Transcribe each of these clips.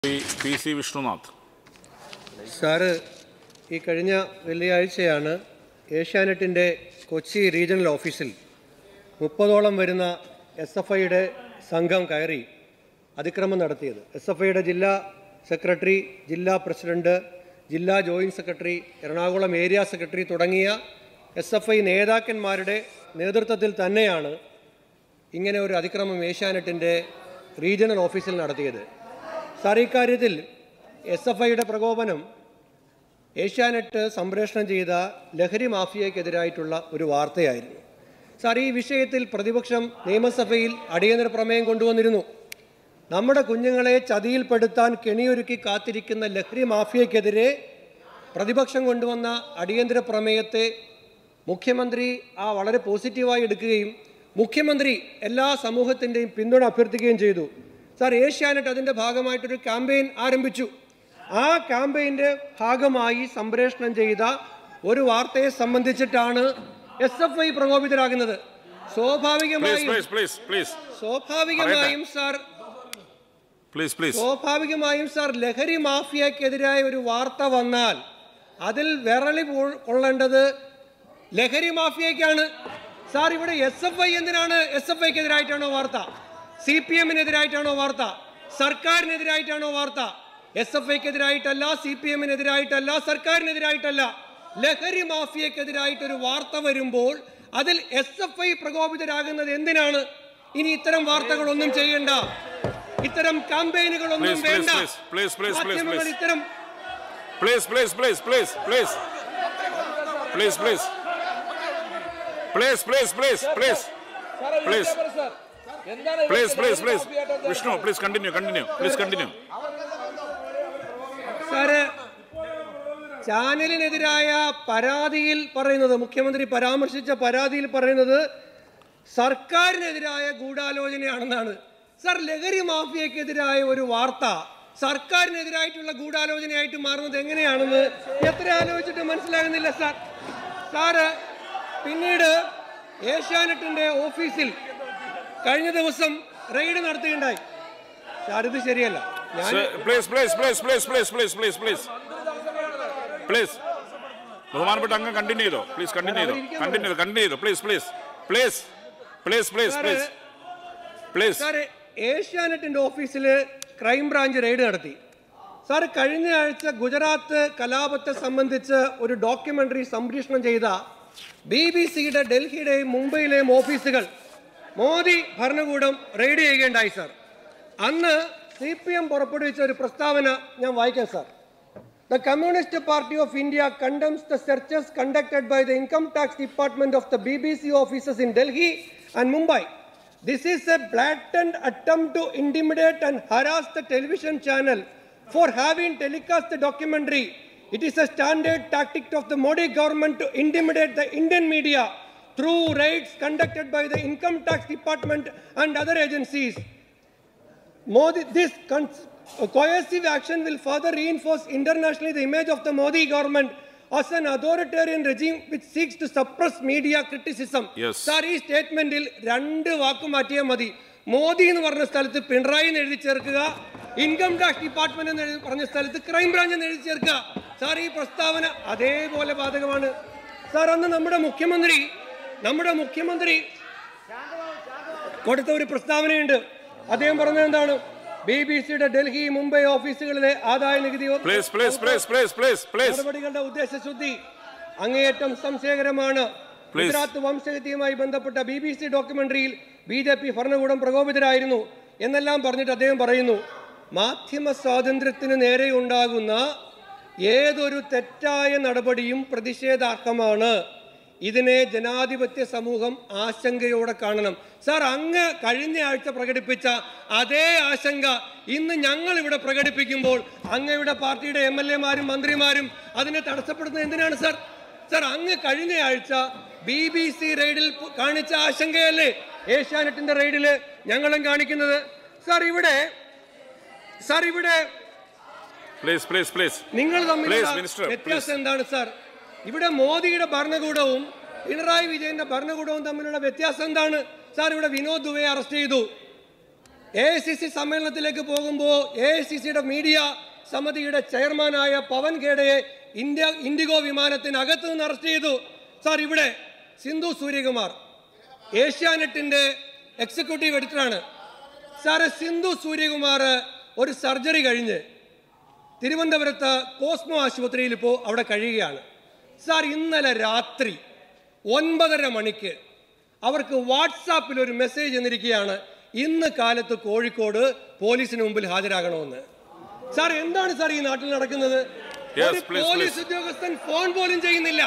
Shri P C Vishnunath sir ഈ കഴിഞ്ഞ വെള്ളിയാഴ്ചയാണ് ഏഷ്യാനെറ്റിൻ്റെ കൊച്ചി റീജിയണൽ ഓഫീസിൽ മുപ്പതോളം വരുന്ന എസ് എഫ് ഐയുടെ സംഘം കയറി അതിക്രമം നടത്തിയത് എസ് എഫ് ഐയുടെ ജില്ലാ സെക്രട്ടറി ജില്ലാ പ്രസിഡന്റ് ജില്ലാ joint secretary Ernakulam area secretary തുടങ്ങിയ എസ് എഫ് ഐ നേതാക്കന്മാരുടെ നേതൃത്വത്തിൽ തന്നെയാണ് ഇങ്ങനെ ഒരു അതിക്രമം ഏഷ്യാനെറ്റിൻ്റെ റീജിയണൽ ഓഫീസിൽ നടത്തിയത് സാർ ഇക്കാര്യത്തിൽ എസ് എഫ് ഐയുടെ പ്രകോപനം ഏഷ്യാനെറ്റ് സംപ്രേഷണം ചെയ്ത ലഹരി മാഫിയയ്ക്കെതിരായിട്ടുള്ള ഒരു വാർത്തയായിരുന്നു സാർ ഈ വിഷയത്തിൽ പ്രതിപക്ഷം നിയമസഭയിൽ അടിയന്തര പ്രമേയം കൊണ്ടുവന്നിരുന്നു നമ്മുടെ കുഞ്ഞുങ്ങളെ ചതിയിൽപ്പെടുത്താൻ കെണിയൊരുക്കി കാത്തിരിക്കുന്ന ലഹരി മാഫിയയ്ക്കെതിരെ പ്രതിപക്ഷം കൊണ്ടുവന്ന അടിയന്തര പ്രമേയത്തെ മുഖ്യമന്ത്രി ആ വളരെ പോസിറ്റീവായി എടുക്കുകയും മുഖ്യമന്ത്രി എല്ലാ സമൂഹത്തിൻ്റെയും പിന്തുണ അഭ്യർത്ഥിക്കുകയും ചെയ്തു സാർ ഏഷ്യാനെറ്റ് അതിൻ്റെ ഭാഗമായിട്ടൊരു ക്യാമ്പയിൻ ആരംഭിച്ചു ആ ക്യാമ്പയിൻ്റെ ഭാഗമായി സംപ്രേഷണം ചെയ്ത ഒരു വാർത്തയെ സംബന്ധിച്ചിട്ടാണ് എസ് എഫ് ഐ പ്രകോപിതരാകുന്നത് പ്ലീസ് സ്വാഭാവികമായും പ്ലീസ് പ്ലീസ് പ്ലീസ് സ്വാഭാവികമായും സാർ പ്ലീസ് പ്ലീസ് സ്വാഭാവികമായും സാർ ലഹരി മാഫിയക്കെതിരായ ഒരു വാർത്ത വന്നാൽ അതിൽ വിരളി പോ- കൊള്ളേണ്ടത് ലഹരി മാഫിയയ്ക്കാണ് സാർ ഇവിടെ എസ് എഫ് ഐ എന്തിനാണ് എസ് എഫ് ഐക്കെതിരായിട്ടാണോ വാർത്ത സി പി എമ്മിനെതിരായിട്ടാണോ വാർത്ത സർക്കാരിനെതിരായിട്ടാണോ വാർത്ത എസ് എഫ് ഐക്കെതിരായിട്ടല്ല സി പി എമ്മിനെതിരായിട്ടല്ല സർക്കാരിനെതിരായിട്ടല്ല ലഹരി മാഫിയക്കെതിരായിട്ട് ഒരു വാർത്ത വരുമ്പോൾ അതിൽ എസ് എഫ് ഐ പ്രകോപിതരാകുന്നത് എന്തിനാണ് ഇനി ഇത്തരം വാർത്തകളൊന്നും ചെയ്യണ്ട ഇത്തരം ക്യാമ്പയിനുകളൊന്നും Please, please, വേണ്ട please, please, please, please, മാധ്യമങ്ങൾ please. ഇത്തരം please please please please please please please please please please please please please please please Vishnu please continue continue please continue sir ചാനലിനെതിരായ പരാതിയിൽ പറയുന്നത് മുഖ്യമന്ത്രി പരാമർശിച്ച പരാതിയിൽ പറയുന്നത് സർക്കാരിനെതിരായ ഗൂഢാലോചനയാണെന്നാണ് സാർ ലഹരി മാഫിയക്കെതിരായ ഒരു വാർത്ത സർക്കാരിനെതിരായിട്ടുള്ള ഗൂഢാലോചനയായിട്ട് മാറുന്നത് എങ്ങനെയാണെന്ന് എത്ര ആലോചിച്ചിട്ട് മനസ്സിലാകുന്നില്ല സാർ സാറ് പിന്നീട് ഏഷ്യാനെറ്റിന്റെ ഓഫീസിൽ കഴിഞ്ഞ ദിവസം റെയ്ഡ് നടത്തുകയുണ്ടായി സാർ ഇത് ശരിയല്ല ഞാൻ please please please please please please please please please ബഹുമാനപ്പെട്ട അംഗം കണ്ടിന്യൂ ചെയ്തോ പ്ലീസ് കണ്ടിന്യൂ ചെയ്തോ കണ്ടിന്യൂ ചെയ്തോ കണ്ടിന്യൂ ചെയ്തോ please please please please please please please sir ഏഷ്യാനെറ്റിന്റെ ഓഫീസിൽ ക്രൈംബ്രാഞ്ച് റെയ്ഡ് നടത്തി സാർ കഴിഞ്ഞ ആഴ്ച ഗുജറാത്ത് കലാപത്തെ സംബന്ധിച്ച് ഒരു ഡോക്യുമെന്ററി സംപ്രേഷണം ചെയ്ത ബി ബി സിയുടെ ഡൽഹിയുടെയും മുംബൈയിലെയും ഓഫീസുകൾ മോദി ഭരണകൂടം റെയ്ഡ് ചെയ്യുകയുണ്ടായി സാർ അന്ന് സി പി എം പുറപ്പെടുവിച്ച ഒരു പ്രസ്താവന ഞാൻ വായിക്കാം sir The Communist Party of India condemns the searches conducted by the Income Tax Department of the BBC offices in Delhi and Mumbai. This is a blatant attempt to intimidate and harass the television channel for having telecast the documentary. It is a standard tactic of the Modi government to intimidate the Indian media through raids conducted by the Income Tax Department and other agencies. Modi, this cons- coercive action will further reinforce internationally the image of the Modi government as an authoritarian regime which seeks to suppress media criticism. Yes. Sir ഈ സ്റ്റേറ്റ്മെന്റിൽ രണ്ട് വാക്ക് മാറ്റിയാൽ മതി മോദി എന്ന് പറഞ്ഞ സ്ഥലത്ത് പിണറായി എന്ന് എഴുതി ചേർക്കുക ഇൻകം ടാക്സ് ഡിപ്പാർട്ട്മെന്റ് എന്ന് എഴുതി പറഞ്ഞ സ്ഥലത്ത് ക്രൈംബ്രാഞ്ച് എന്ന് എഴുതി ചേർക്കുക സാർ ഈ പ്രസ്താവന അതേപോലെ ബാധകമാണ് സാർ അന്ന് നമ്മുടെ മുഖ്യമന്ത്രി നമ്മുടെ മുഖ്യമന്ത്രി കൊടുത്ത ഒരു പ്രസ്താവനയുണ്ട് അദ്ദേഹം പറഞ്ഞത് എന്താണ് ബി ബി സിയുടെ ഡൽഹി മുംബൈ ഓഫീസുകളിലെ ആദായ നികുതി please please please please please please നടപടികളുടെ ഉദ്ദേശശുദ്ധി അങ്ങേയറ്റം സംശയകരമാണ് Please. ഗുജറാത്ത് വംശഹത്യയുമായി ബന്ധപ്പെട്ട ബി ബി സി ഡോക്യുമെന്ററിയിൽ ബി ജെ പി ഭരണകൂടം പ്രകോപിതരായിരുന്നു എന്നെല്ലാം പറഞ്ഞിട്ട് അദ്ദേഹം പറയുന്നു മാധ്യമ സ്വാതന്ത്ര്യത്തിന് നേരെയുണ്ടാകുന്ന ഏതൊരു തെറ്റായ നടപടിയും പ്രതിഷേധാർഹമാണ് ഇതിനെ ജനാധിപത്യ സമൂഹം ആശങ്കയോടെ കാണണം സാർ അങ്ങ് കഴിഞ്ഞ ആഴ്ച പ്രകടിപ്പിച്ച അതേ ആശങ്ക ഇന്ന് ഞങ്ങൾ ഇവിടെ പ്രകടിപ്പിക്കുമ്പോൾ അങ്ങയുടെ പാർട്ടിയുടെ എം എൽ എമാരും മന്ത്രിമാരും അതിനെ തടസ്സപ്പെടുന്നത് എന്തിനാണ് സാർ സാർ അങ്ങ് കഴിഞ്ഞ ആഴ്ച ബി ബി സി റെയ്ഡിൽ പു- കാണിച്ച ആശങ്കയല്ലേ ഏഷ്യാനെറ്റിന്റെ റെയ്ഡില് ഞങ്ങളും കാണിക്കുന്നത് സാർ ഇവിടെ സാർ ഇവിടെ പ്ലീസ് പ്ലീസ് പ്ലീസ് നിങ്ങൾ Please, തമ്മിലുള്ള Minister, വ്യത്യാസം എന്താണ് സാർ ഇവിടെ മോദിയുടെ ഭരണകൂടവും പിണറായി വിജയന്റെ ഭരണകൂടവും തമ്മിലുള്ള വ്യത്യാസം എന്താണ് സാർ ഇവിടെ വിനോദ് ദുബെ അറസ്റ്റ് ചെയ്തു എ ഐ സി സി സമ്മേളനത്തിലേക്ക് പോകുമ്പോൾ എ ഐ സി സിയുടെ മീഡിയ സമിതിയുടെ ചെയർമാനായ പവൻ ഖേഡയെ ഇന്ത്യ ഇൻഡിഗോ വിമാനത്തിനകത്ത് നിന്ന് അറസ്റ്റ് ചെയ്തു സാർ ഇവിടെ സിന്ധു സൂര്യകുമാർ ഏഷ്യാനെറ്റിന്റെ എക്സിക്യൂട്ടീവ് എഡിറ്ററാണ് സാറ് സിന്ധു സൂര്യകുമാർ ഒരു സർജറി കഴിഞ്ഞ് തിരുവനന്തപുരത്ത് കോസ്മോ ആശുപത്രിയിൽ ഇപ്പോൾ അവിടെ കഴിയുകയാണ് സാർ ഇന്നലെ രാത്രി ഒൻപതര മണിക്ക് അവർക്ക് വാട്സാപ്പിൽ ഒരു മെസ്സേജ് എന്നിരിക്കുകയാണ് ഇന്ന് കാലത്ത് കോഴിക്കോട് പോലീസിന് മുമ്പിൽ ഹാജരാകണമെന്ന് സാർ എന്താണ് സാർ ഈ നാട്ടിൽ നടക്കുന്നത് Yes, ഒരു please, പോലീസ് please. ഉദ്യോഗസ്ഥൻ ഫോൺ പോലും ചെയ്യുന്നില്ല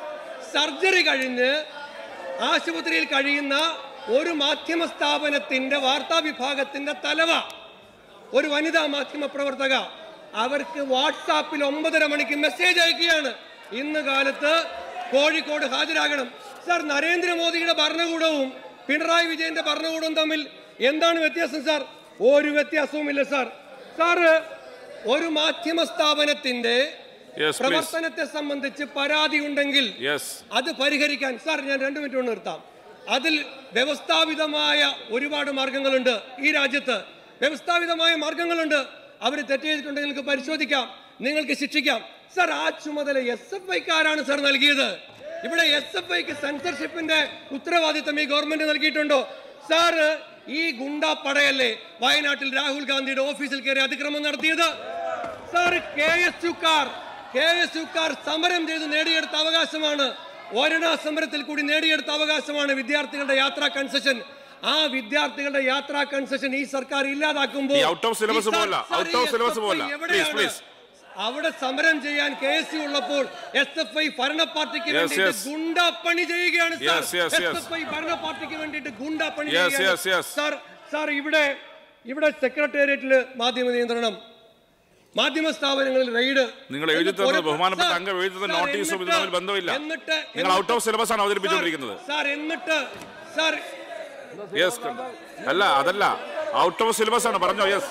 സർജറി കഴിഞ്ഞ് ആശുപത്രിയിൽ കഴിയുന്ന ഒരു മാധ്യമ സ്ഥാപനത്തിന്റെ വാർത്താ വിഭാഗത്തിന്റെ തലവ ഒരു വനിതാ മാധ്യമ പ്രവർത്തക അവർക്ക് വാട്സാപ്പിൽ ഒമ്പതര മണിക്ക് മെസ്സേജ് അയക്കുകയാണ് ഇന്ന് കാലത്ത് കോഴിക്കോട് ഹാജരാകണം സാർ നരേന്ദ്രമോദിയുടെ ഭരണകൂടവും പിണറായി വിജയന്റെ ഭരണകൂടവും തമ്മിൽ എന്താണ് വ്യത്യാസം സാർ ഒരു വ്യത്യാസവുമില്ല സാർ സാറ് ഒരു മാധ്യമ സ്ഥാപനത്തിന്റെ Yes, please. പ്രവർത്തനത്തെ സംബന്ധിച്ച് പരാതി ഉണ്ടെങ്കിൽ യെസ് അത് പരിഹരിക്കാൻ സാർ ഞാൻ രണ്ട് മിനിറ്റ് കൊണ്ട് നിർത്താം അതിൽ വ്യവസ്ഥാപിതമായ ഒരുപാട് മാർഗങ്ങളുണ്ട് ഈ രാജ്യത്ത് വ്യവസ്ഥാപിതമായ മാർഗങ്ങളുണ്ട് അവർ തെറ്റ് ചെയ്തിട്ടുണ്ടെങ്കിൽ നിങ്ങൾക്ക് പരിശോധിക്കാം നിങ്ങൾക്ക് ശിക്ഷിക്കാം സാർ ആ ചുമതല എസ് എഫ് ഐക്കാരാണ് സാർ നൽകിയത് ഇവിടെ എസ് എഫ് ഐക്ക് സെൻസർഷിപ്പിന്റെ ഉത്തരവാദിത്തം ഈ ഗവൺമെന്റ് നൽകിയിട്ടുണ്ടോ സാറ് ഈ ഗുണ്ടാ പടയല്ലേ വയനാട്ടിൽ രാഹുൽ ഗാന്ധിയുടെ ഓഫീസിൽ കയറി അതിക്രമം നടത്തിയത് സാർ കെ എസ് യുക്കാർ കെ എസ് യുക്കാർ സമരം ചെയ്ത് നേടിയെടുത്ത അവകാശമാണ് ഒരണ സമരത്തിൽ കൂടി നേടിയെടുത്ത അവകാശമാണ് വിദ്യാർത്ഥികളുടെ യാത്രാ കൺസെഷൻ ആ വിദ്യാർത്ഥികളുടെ യാത്രാ കൺസെഷൻ ഈ സർക്കാർ ഇല്ലാതാക്കുമ്പോൾ ഈ out of syllabus ഈ സാർ- പോലല്ല, സാർ, out ഈ of syllabus SFI പോലല്ല. എവിടെയാണ്? Please, please. അവിടെ സമരം ചെയ്യാൻ കെ എസ് യു ഉള്ളപ്പോൾ എസ് എഫ് ഐ ഭരണ പാർട്ടിക്ക് Yes, വേണ്ടിയിട്ട് yes. ഗുണ്ടാപ്പണി ചെയ്യുകയാണ് sir Yes, yes, yes. S F I ഭരണ പാർട്ടിക്ക് വേണ്ടിയിട്ട് ഗുണ്ടാപ്പണി Yes, ചെയ്യുകയാണ് yes, yes. സാർ സാർ ഇവിടെ ഇവിടെ സെക്രട്ടേറിയറ്റിൽ മാധ്യമ നിയന്ത്രണം മാധ്യമ സ്ഥാപനങ്ങളിൽ റെയ്ഡ് നിങ്ങൾ എഴുതി എന്നിട്ട് തന്നത് ഒരു- ബഹുമാനപ്പെട്ട സാർ, അംഗം എഴുതി തന്ന സാർ, നോട്ടീസും ഇത് എന്നിട്ട് തമ്മിൽ ബന്ധമില്ല എന്നിട്ട് നിങ്ങൾ ഔട്ട് ഓഫ് സിലബസ് ആണ് അവതരിപ്പിച്ചുകൊണ്ടിരിക്കുന്നത് സാർ എന്നിട്ട് സാർ യെസ് അല്ല അതല്ല ഔട്ട് ഓഫ് സിലബസ് ആണ് പറഞ്ഞോ yes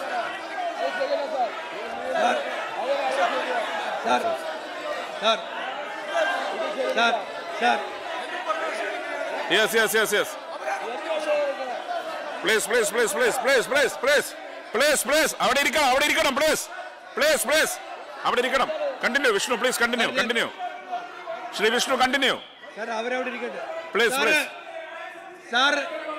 sir sir sir sir yes yes yes yes please please please please please please please please please അവിടെ ഇരിക്കണം അവിടെ ഇരിക്കണം പ്ലീസ് പ്ലീസ് പ്ലീസ് അവിടെ ഇരിക്കണം continue Vishnu please continue continue Shri Vishnu continue sir അവരവിടെ ഇരിക്കട്ടെ Please, sir, please. Sir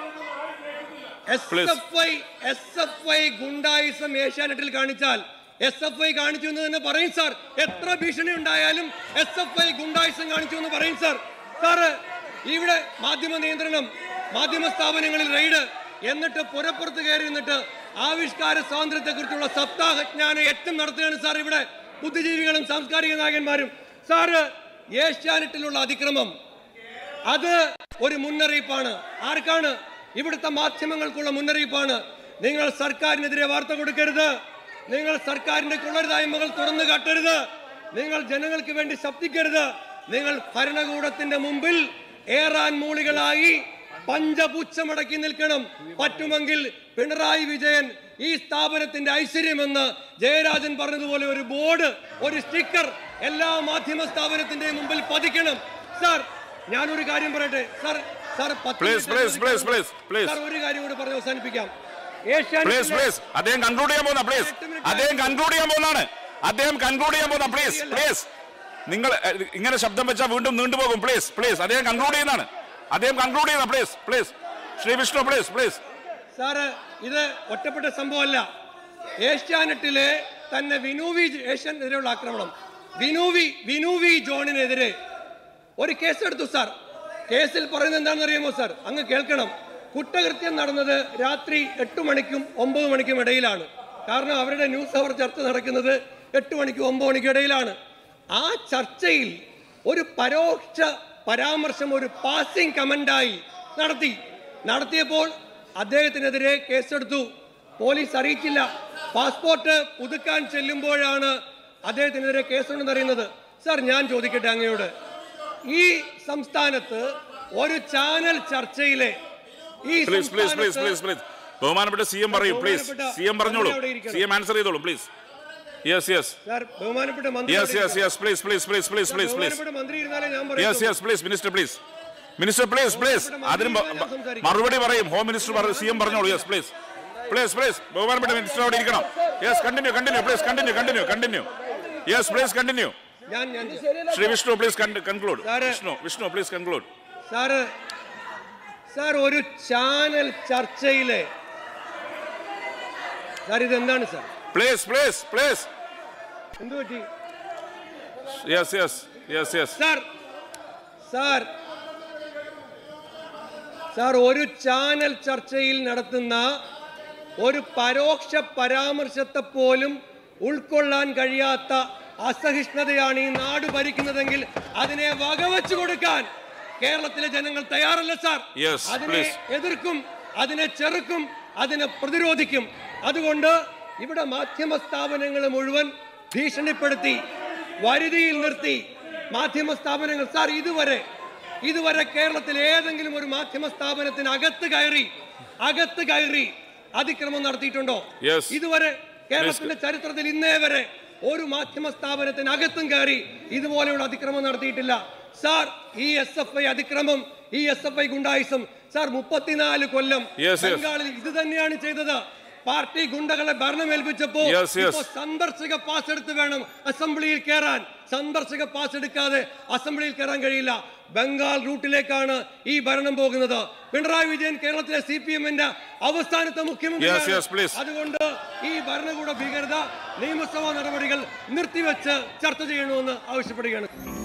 S Please. F I S F I ഗുണ്ടായിസം ഏഷ്യാനെറ്റിൽ കാണിച്ചാൽ എസ് എഫ് ഐ കാണിച്ചു എന്ന് തന്നെ പറയും സാർ എത്ര ഭീഷണി ഉണ്ടായാലും എസ് എഫ് ഐ ഗുണ്ടായിസം കാണിച്ചു എന്ന് പറയും സാർ സാറ് ഇവിടെ മാധ്യമ നിയന്ത്രണം മാധ്യമ സ്ഥാപനങ്ങളിൽ റെയ്ഡ് എന്നിട്ട് പുറപ്പുറത്ത് കയറി നിന്നിട്ട് ആവിഷ്കാര സ്വാതന്ത്ര്യത്തെക്കുറിച്ചുള്ള സപ്താഹജ്ഞാന യജ്ഞം നടത്തുകയാണ് സാർ ഇവിടെ ബുദ്ധിജീവികളും സാംസ്കാരിക നായകന്മാരും സാറ് ഏഷ്യാനെറ്റിലുള്ള അതിക്രമം അത് ഒരു മുന്നറിയിപ്പാണ് ആർക്കാണ് ഇവിടുത്തെ മാധ്യമങ്ങൾക്കുള്ള മുന്നറിയിപ്പാണ് നിങ്ങൾ സർക്കാരിനെതിരെ വാർത്ത കൊടുക്കരുത് നിങ്ങൾ സർക്കാരിന്റെ കുളരുതായ്മകൾ തുറന്നു കാട്ടരുത് നിങ്ങൾ ജനങ്ങൾക്ക് വേണ്ടി ശബ്ദിക്കരുത് നിങ്ങൾ ഭരണകൂടത്തിന്റെ മുമ്പിൽ ഏറാൻ മൂളികളായി പഞ്ചപുച്ഛമടക്കി നിൽക്കണം പറ്റുമെങ്കിൽ പിണറായി വിജയൻ ഈ സ്ഥാപനത്തിന്റെ ഐശ്വര്യമെന്ന് ജയരാജൻ പറഞ്ഞതുപോലെ ഒരു ബോർഡ് ഒരു സ്റ്റിക്കർ എല്ലാ മാധ്യമ സ്ഥാപനത്തിന്റെയും മുമ്പിൽ പതിക്കണം സാർ ഞാനൊരു കാര്യം പറയട്ടെ സാർ സാർ പത്ത് please minute please please please please sir ഒരു കാര്യം കൂടി പറഞ്ഞ് അവസാനിപ്പിക്കാം പ്ലീസ് ഏഷ്യാനെറ്റിലെ പ്ലീസ് അദ്ദേഹം കൺക്ലൂഡ് ചെയ്യാൻ പോകുന്ന പ്ലീസ് അദ്ദേഹം കൺക്ലൂഡ് ചെയ്യാൻ പോകുന്നതാണ് അദ്ദേഹം കൺക്ലൂഡ് ചെയ്യാൻ പോകുന്ന പ്ലീസ് പ്ലീസ് നിങ്ങൾ എഹ്, ഇങ്ങനെ ശബ്ദം വെച്ചാൽ വീണ്ടും നീണ്ടുപോകും പ്ലീസ് പ്ലീസ് അദ്ദേഹം കൺക്ലൂഡ് ചെയ്യുന്നതാണ് അദ്ദേഹം കൺക്ലൂഡ് ചെയ്യുന്ന please please Shri Vishnu please please sir ഇത് ഒറ്റപ്പെട്ട സംഭവമല്ല ഏഷ്യാനെറ്റിലെ തന്നെ വിനൂവി ഏഷ്യാനെതിരെയുള്ള ആക്രമണം വിനൂവി വിനൂവി ജോണിനെതിരെ ഒരു കേസെടുത്തു സാർ കേസിൽ പറയുന്നത് എന്താണെന്ന് അറിയാമോ സാർ അങ്ങ് കേൾക്കണം കുറ്റകൃത്യം നടന്നത് രാത്രി എട്ട് മണിക്കും ഒമ്പത് മണിക്കും ഇടയിലാണ് കാരണം അവരുടെ ന്യൂസ് അവർ ചർച്ച നടക്കുന്നത് എട്ട് മണിക്കും ഒമ്പത് മണിക്കും ഇടയിലാണ് ആ ചർച്ചയിൽ ഒരു പരോക്ഷ പരാമർശം ഒരു പാസിംഗ് കമന്റായി നടത്തി നടത്തിയപ്പോൾ അദ്ദേഹത്തിനെതിരെ കേസെടുത്തു പോലീസ് അറിയിച്ചില്ല പാസ്പോർട്ട് പുതുക്കാൻ ചെല്ലുമ്പോഴാണ് അദ്ദേഹത്തിനെതിരെ കേസുണ്ടെന്ന് അറിയുന്നത് സാർ ഞാൻ ചോദിക്കട്ടെ അങ്ങയോട് ഈ സംസ്ഥാനത്ത് ഒരു ചാനൽ ചർച്ചയിലെ ഈ പ്ലീസ് പ്ലീസ് പ്ലീസ് സംസ്ഥാനത്ത് പ്ലീസ് പ്ലീസ് ബഹുമാനപ്പെട്ട സി എം പറയൂ പ്ലീസ് ബഹുമാനപ്പെട്ട സി എം പറഞ്ഞോളൂ മന്ത്രി അവിടെ ഇരിക്കണം. സി എം ആൻസർ ചെയ്തോളൂ പ്ലീസ് യെസ് യെസ് സാർ ബഹുമാനപ്പെട്ട മന്ത്രി യെസ് അവിടെ യെസ് ഇരിക്കണം. Yes please please please please sir, please please ബഹുമാനപ്പെട്ട മന്ത്രി ഇരുന്നാലേ ഞാൻ യെസ് പറയൂ yes please minister please minister please please അതിനും ബ- ബ- മറുപടി പറയും ഹോം മിനിസ്റ്റർ പറയും സി എം പറഞ്ഞോളൂ യെസ് പ്ലീസ് പ്ലീസ് പ്ലീസ് ബഹുമാനപ്പെട്ട മിനിസ്റ്റർ അവിടെ ഇരിക്കണം yes continue continue please continue continue continue yes please continue ഞാൻ ഞാൻ Shri Vishnu please conclude sir. Vishnu Vishnu please conclude sir sir ഒരു ചാനൽ ചർച്ചയിലെ സാർ ഇതെന്താണ് സാർ പ്ലീസ് പ്ലീസ് പ്ലീസ് എന്തു പറ്റി yes yes yes yes sir sir sir ഒരു ചാനൽ ചർച്ചയിൽ നടത്തുന്ന ഒരു പരോക്ഷ പരാമർശത്തെ പോലും ഉൾക്കൊള്ളാൻ കഴിയാത്ത അസഹിഷ്ണുതയാണ് ഈ നാട് ഭരിക്കുന്നതെങ്കിൽ അതിനെ വകവെച്ചു കൊടുക്കാൻ കേരളത്തിലെ ജനങ്ങൾ തയ്യാറല്ല സാർ Yes, അതിനെ please. എതിർക്കും അതിനെ ചെറുക്കും അതിനെ പ്രതിരോധിക്കും അതുകൊണ്ട് ഇവിടെ മാധ്യമ സ്ഥാപനങ്ങൾ മുഴുവൻ ഭീഷണിപ്പെടുത്തി വരുതിയിൽ നിർത്തി മാധ്യമ സ്ഥാപനങ്ങൾ സാർ ഇതുവരെ ഇതുവരെ കേരളത്തിൽ ഏതെങ്കിലും ഒരു മാധ്യമ സ്ഥാപനത്തിന് അകത്ത് കയറി അകത്ത് കയറി അതിക്രമം നടത്തിയിട്ടുണ്ടോ Yes. ഇതുവരെ കേരളത്തിന്റെ ചരിത്രത്തിൽ ഇന്നേ വരെ ഒരു മാധ്യമ സ്ഥാപനത്തിന് അകത്തും കയറി ഇതുപോലെയുള്ള അതിക്രമം നടത്തിയിട്ടില്ല സാർ ഈ എസ് എഫ് ഐ അതിക്രമം ഈ എസ് എഫ് ഐ ഗുണ്ടായിസം സാർ മുപ്പത്തിനാല് കൊല്ലം Yes, yes. ബംഗാളിൽ ഇത് തന്നെയാണ് ചെയ്തത് പാർട്ടി ഗുണ്ടകളെ ഭരണമേൽപ്പിച്ചപ്പോ Yes, yes. ഇപ്പോ സന്ദർശക പാസ് എടുത്ത് വേണം അസംബ്ലിയിൽ കയറാൻ സന്ദർശക പാസ് എടുക്കാതെ അസംബ്ലിയിൽ കയറാൻ കഴിയില്ല ബംഗാൾ റൂട്ടിലേക്കാണ് ഈ ഭരണം പോകുന്നത് പിണറായി വിജയൻ കേരളത്തിലെ സി പി എമ്മിന്റെ അവസാനത്തെ Yes, yes, മുഖ്യമന്ത്രി please. അതുകൊണ്ട് ഈ ഭരണകൂട ഭീകരത നിയമസഭാ നടപടികൾ നിർത്തിവെച്ച് ചർച്ച ചെയ്യണമെന്ന് ആവശ്യപ്പെടുകയാണ്